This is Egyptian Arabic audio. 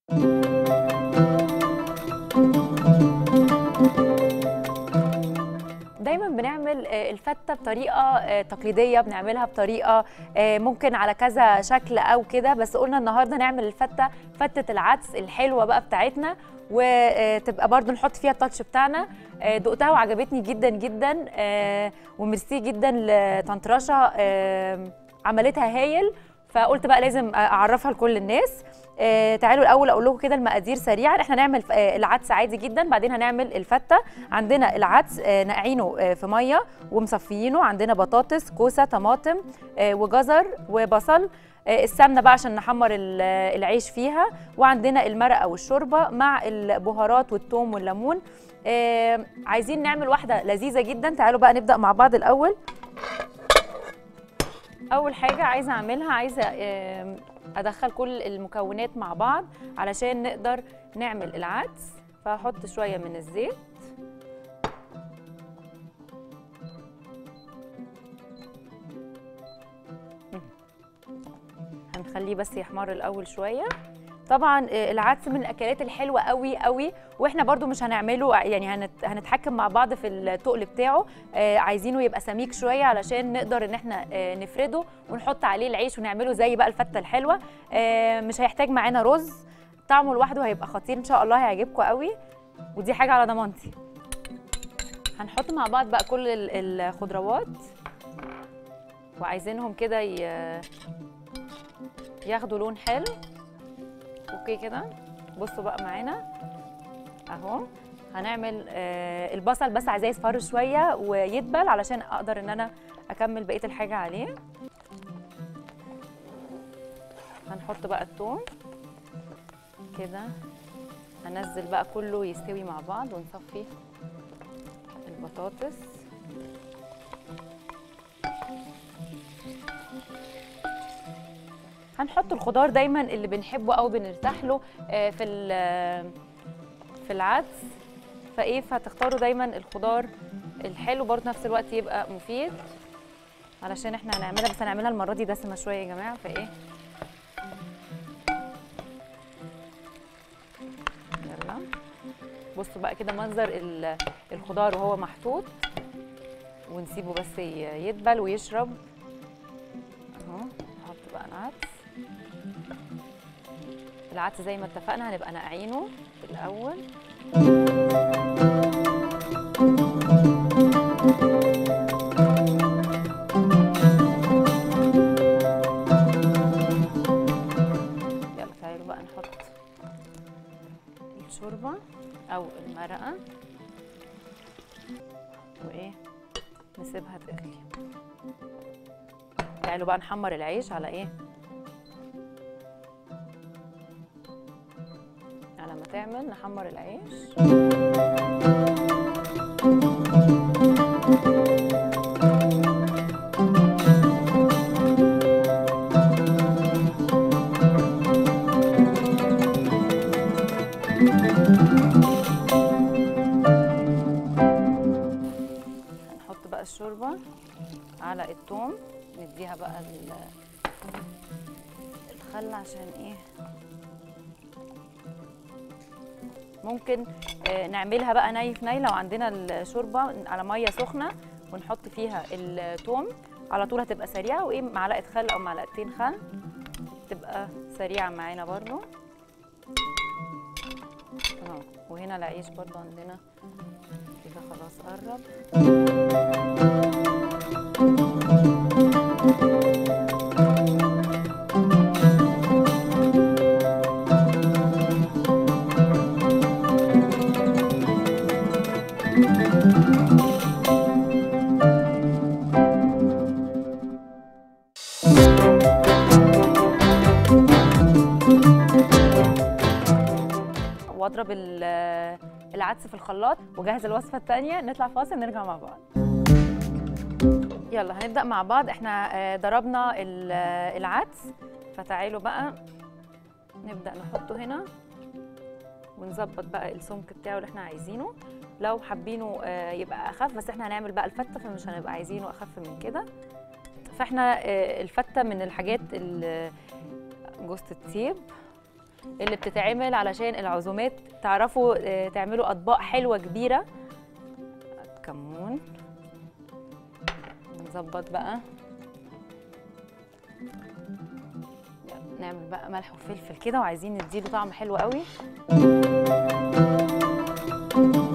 دايما بنعمل آه، الفته بطريقه آه، تقليديه بنعملها بطريقه آه، ممكن على كذا شكل او كده بس قلنا النهارده نعمل الفته فته العدس الحلوه بقى بتاعتنا وتبقى برضو نحط فيها التاتش بتاعنا آه، دقتها وعجبتني جدا جدا آه، وميرسي جدا لطنط رشا آه، عملتها هايل فقلت بقى لازم اعرفها لكل الناس آه تعالوا الاول اقول لكم كده المقادير سريعا احنا نعمل آه العدس عادي جدا بعدين هنعمل الفته عندنا العدس آه نقعينه آه في ميه ومصفيينه عندنا بطاطس كوسه طماطم آه وجزر وبصل آه السمنه بقى عشان نحمر ال- آه، العيش فيها وعندنا المرقه والشوربه مع البهارات والثوم والليمون آه عايزين نعمل واحده لذيذه جدا تعالوا بقى نبدا مع بعض الاول اول حاجه عايزه اعملها عايزه آم، ادخل كل المكونات مع بعض علشان نقدر نعمل العدس فهحط شويه من الزيت مم. هنخليه بس يحمر الاول شويه طبعا آه، العدس من الاكلات الحلوه قوي قوي واحنا برضو مش هنعمله يعني هنت هنتحكم مع بعض في التقل بتاعه آه، عايزينه يبقى سميك شويه علشان نقدر ان احنا آه، نفرده ونحط عليه العيش ونعمله زي بقى الفته الحلوه آه، مش هيحتاج معانا رز طعمه لوحده هيبقى خطير ان شاء الله هيعجبكم قوي ودي حاجه على ضمانتي هنحط مع بعض بقى كل ال- الخضروات وعايزينهم كده ي- ياخدوا لون حلو اوكي كده بصوا بقى معانا اهو هنعمل آه البصل بس عايزاه يصفر شويه ويدبل علشان اقدر ان انا اكمل بقيه الحاجه عليه هنحط بقى الثوم كده هنزل بقى كله يستوي مع بعض ونصفي البطاطس هنحط الخضار دايما اللي بنحبه او بنرتاح له آه، في ال- في العدس فايه فتختاروا دايما الخضار الحلو برضه نفس الوقت يبقى مفيد علشان احنا هنعملها بس هنعملها المره دي دسمه شويه يا جماعه فايه يلا بصوا بقى كده منظر ال- الخضار وهو محطوط ونسيبه بس ي- يدبل ويشرب اهو نحط بقى العدس العدس زي ما اتفقنا هنبقى نقعينه في الاول يلا تعالوا بقى نحط الشوربه او المرقه وايه نسيبها تغلي تعالوا بقى نحمر العيش على ايه على ما تعمل نحمر العيش هنحط بقى الشوربه على الثوم نديها بقى ال- الخل عشان ايه ممكن آه، نعملها بقى ني في ني لو عندنا الشوربه على ميه سخنه ونحط فيها الثوم على طول هتبقى سريعه وايه معلقه خل او معلقتين خل تبقى سريعه معانا برضو اهو وهنا العيش برضو عندنا كده خلاص قرب واضرب ال- العدس في الخلاط وجهز الوصفه الثانيه نطلع فاصل نرجع مع بعض يلا هنبدا مع بعض احنا آه، ضربنا ال- آه، العدس فتعالوا بقى نبدا نحطه هنا ونظبط بقى السمك بتاعه اللي احنا عايزينه لو حابينه آه، يبقى اخف بس احنا هنعمل بقى الفته فمش هنبقى عايزينه اخف من كده فاحنا آه، الفته من الحاجات ال- جوز الطيب اللي بتتعمل علشان العزومات تعرفوا آه، تعملوا اطباق حلوه كبيره كمون نظبط بقى يلا نعمل بقى ملح وفلفل كده وعايزين نديله طعم حلو قوي